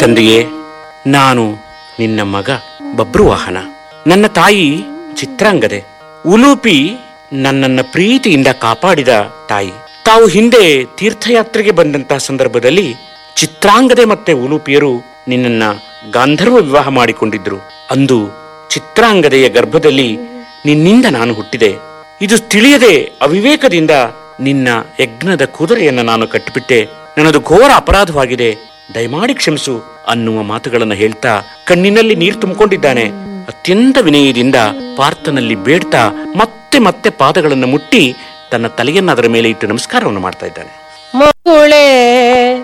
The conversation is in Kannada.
ತಂದೆಯೇ ನಾನು ನಿನ್ನ ಮಗ ಬಬ್ರುವಾಹನ ನನ್ನ ತಾಯಿ ಚಿತ್ರಾಂಗದೆ ಉಲೂಪಿ ನನ್ನನ್ನ ಪ್ರೀತಿಯಿಂದ ಕಾಪಾಡಿದ ತಾಯಿ ತಾವು ಹಿಂದೆ ತೀರ್ಥಯಾತ್ರೆಗೆ ಬಂದಂತಹ ಸಂದರ್ಭದಲ್ಲಿ ಚಿತ್ರಾಂಗದೆ ಮತ್ತೆ ಉಲೂಪಿಯರು ನಿನ್ನನ್ನ ಗಾಂಧರ್ವ ವಿವಾಹ ಮಾಡಿಕೊಂಡಿದ್ರು ಅಂದು ಚಿತ್ರಾಂಗದೆಯ ಗರ್ಭದಲ್ಲಿ ನಿನ್ನಿಂದ ನಾನು ಹುಟ್ಟಿದೆ ಇದು ತಿಳಿಯದೆ ಅವಿವೇಕದಿಂದ ನಿನ್ನ ಯಜ್ಞದ ಕುದುರೆಯನ್ನ ನಾನು ಕಟ್ಟಿಬಿಟ್ಟೆ ನನ್ನದು ಘೋರ ಅಪರಾಧವಾಗಿದೆ ದಯಮಾಡಿ ಕ್ಷಮಿಸು ಅನ್ನುವ ಮಾತುಗಳನ್ನು ಹೇಳ್ತಾ ಕಣ್ಣಿನಲ್ಲಿ ನೀರು ತುಂಬಿಕೊಂಡಿದ್ದಾನೆ ಅತ್ಯಂತ ವಿನಯದಿಂದ ಪಾರ್ಥನಲ್ಲಿ ಬೇಡ್ತಾ ಮತ್ತೆ ಮತ್ತೆ ಪಾದಗಳನ್ನು ಮುಟ್ಟಿ ತನ್ನ ತಲೆಯನ್ನ ಅದರ ಮೇಲೆ ಇಟ್ಟು ನಮಸ್ಕಾರವನ್ನು ಮಾಡ್ತಾ ಇದ್ದಾನೆ ಮಗುಳೇ